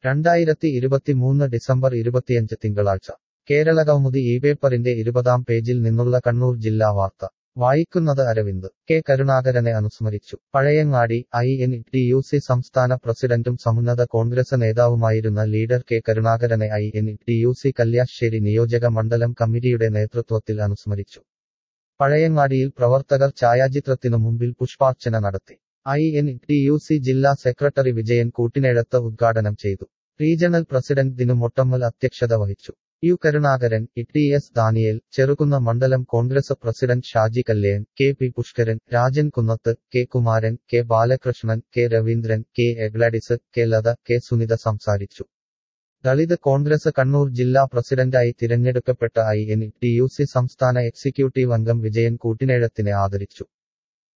രണ്ടായിരത്തി ഇരുപത്തിമൂന്ന് ഡിസംബർ ഇരുപത്തിയഞ്ച് തിങ്കളാഴ്ച കേരള കൗമുദി ഈ പേപ്പറിന്റെ ഇരുപതാം പേജിൽ നിന്നുള്ള കണ്ണൂർ ജില്ലാ വാർത്ത വായിക്കുന്നത് അരവിന്ദ് കെ കരുണാകരനെ അനുസ്മരിച്ചു Pazhayangadi I N T U C സംസ്ഥാന പ്രസിഡന്റും സമുന്നത കോൺഗ്രസ് നേതാവുമായിരുന്ന ലീഡർ കെ കരുണാകരനെ I N T U C Kalliasseri നിയോജക മണ്ഡലം കമ്മിറ്റിയുടെ നേതൃത്വത്തിൽ അനുസ്മരിച്ചു പഴയങ്ങാടിയിൽ പ്രവർത്തകർ ഛായാചിത്രത്തിനു മുമ്പിൽ പുഷ്പാർച്ചന നടത്തി I N T U C ജില്ലാ സെക്രട്ടറി വിജയൻ കൂട്ടിനെഴത്ത് ഉദ്ഘാടനം ചെയ്തു റീജണൽ പ്രസിഡന്റ് ദിനു മൊട്ടമ്മൽ അധ്യക്ഷത വഹിച്ചു U Karunakaran T S Daniel Cherukunnu മണ്ഡലം Congress president Shaji Kallen K P Pushkaran Rajan Kunnath K Kumaran K Balakrishnan K Raveendran K E Gladys K Latha K Sunitha സംസാരിച്ചു ദളിത് കോൺഗ്രസ് കണ്ണൂർ ജില്ലാ പ്രസിഡന്റായി തിരഞ്ഞെടുക്കപ്പെട്ട I N T U C സംസ്ഥാന എക്സിക്യൂട്ടീവ് അംഗം വിജയൻ കൂട്ടിനെഴത്തിനെ ആദരിച്ചു